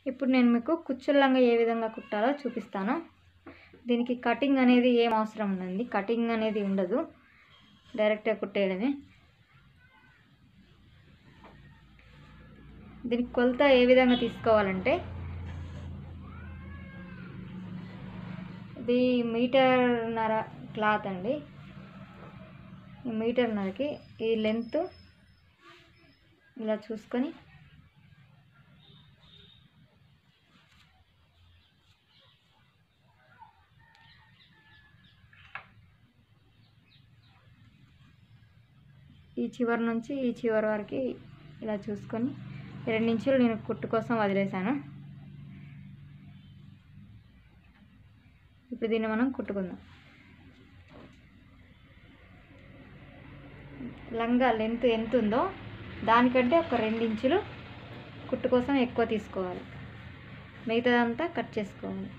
ఇప్పుడు నేను మీకు కుచ్చుల్లంగా ఏ విధంగా కుట్టాలో చూపిస్తాను దీనికి కటింగ్ అనేది ఏం అవసరం ఉందండి కటింగ్ అనేది ఉండదు డైరెక్ట్గా కుట్టేయడమే దీనికి కొలత ఏ విధంగా తీసుకోవాలంటే ఇది మీటర్న్నర క్లాత్ అండి ఈ మీటర్న్నరకి ఈ లెంత్ ఇలా చూసుకొని ఈ చివరి నుంచి ఈ చివరి వరకు ఇలా చూసుకొని రెండు ఇంచులు నేను కుట్టు కోసం వదిలేశాను ఇప్పుడు దీన్ని మనం కుట్టుకుందాం లంగా లెంత్ ఎంత ఉందో దానికంటే ఒక రెండు ఇంచులు కుట్టు కోసం ఎక్కువ తీసుకోవాలి మిగతాదంతా కట్ చేసుకోవాలి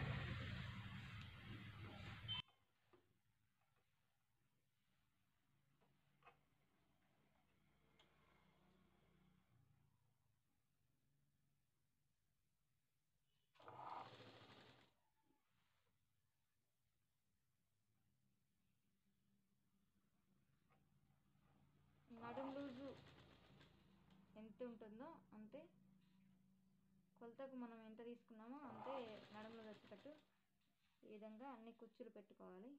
నడుం లూజు ఎంత ఉంటుందో అంతే కొలతకు మనం ఎంత తీసుకున్నామో అంతే నడుములో వచ్చేటట్టు ఈ విధంగా అన్ని కుచ్చులు పెట్టుకోవాలి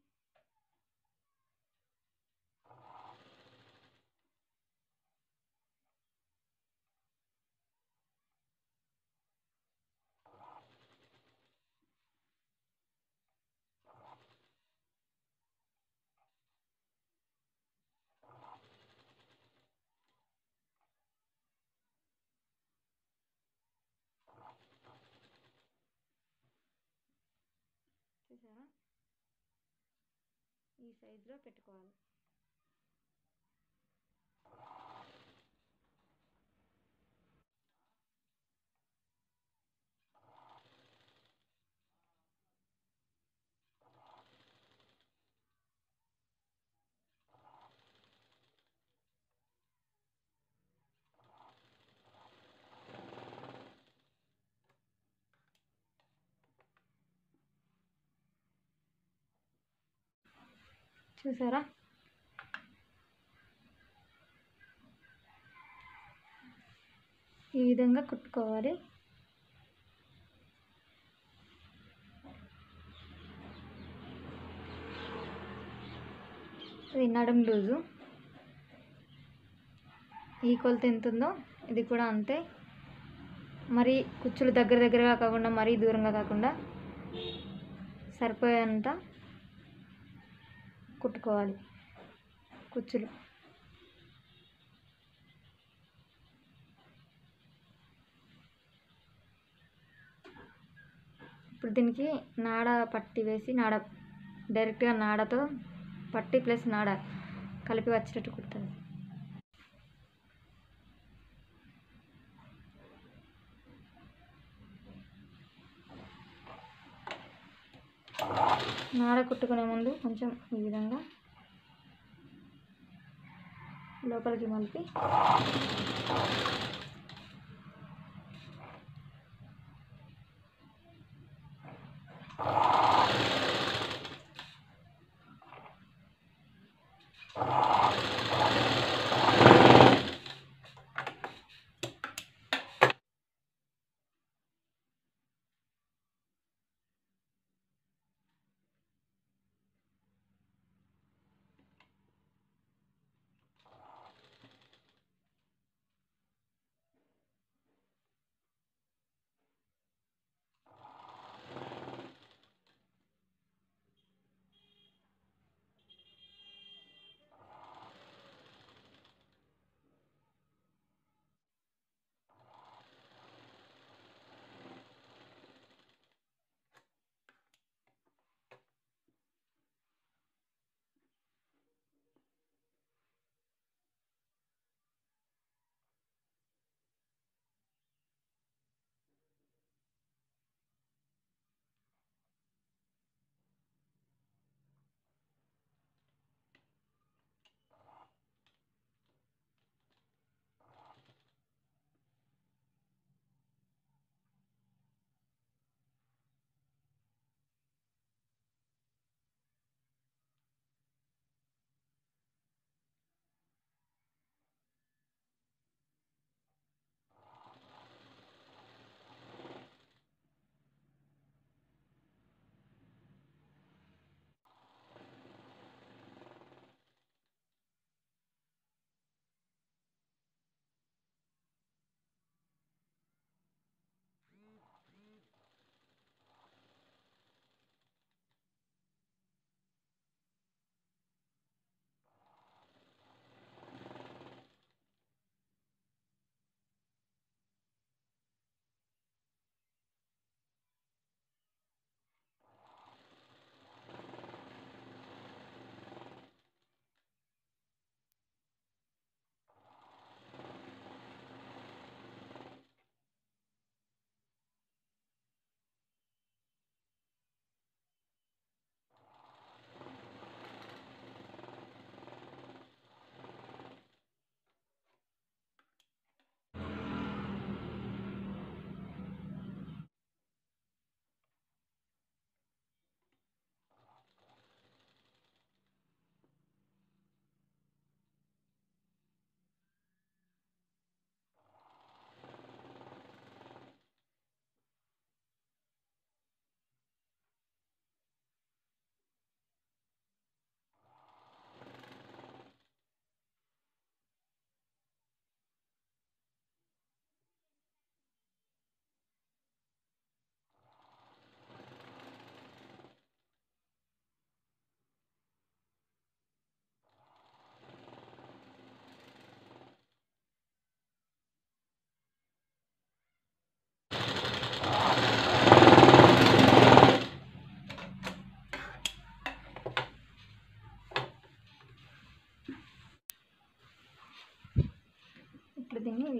చూసారా ఈ సైజులో పెట్టుకోవాలి చూసారా ఈ విధంగా కుట్టుకోవాలి ఇది నడుం లూజు ఈ కొలత ఎంత ఉందో ఇది కూడా అంతే మరి కుచ్చులు దగ్గర దగ్గరగా కాకుండా మరీ దూరంగా కాకుండా సరిపోయేంత కుట్టుకోవాలి కుచ్చులు ఇప్పుడు దీనికి నాడ పట్టి వేసి నాడ డైరెక్ట్గా నాడతో పట్టి ప్లస్ నాడ కలిపి వచ్చేటట్టు కుడుతుంది నాడ కుట్టుకునే ముందు కొంచెం ఈ విధంగా లోపలికి మలిపి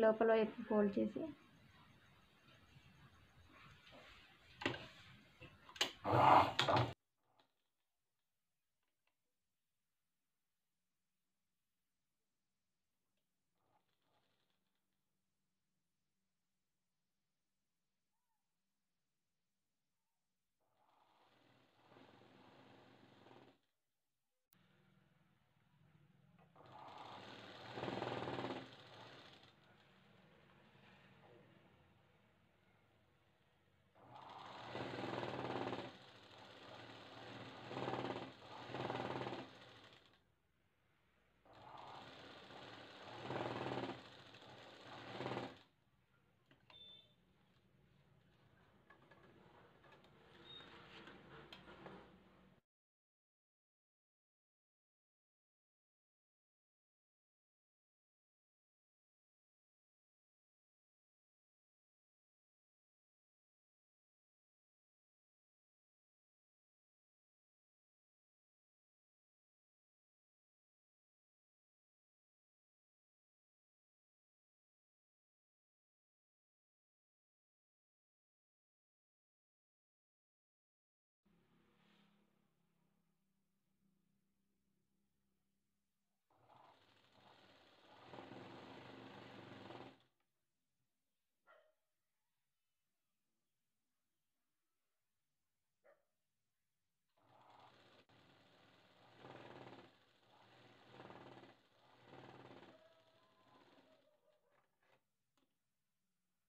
లోపల వైపు ఫోల్డ్ చేసి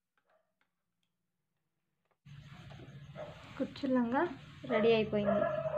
కుచ్చులంగా రెడీ అయిపోయింది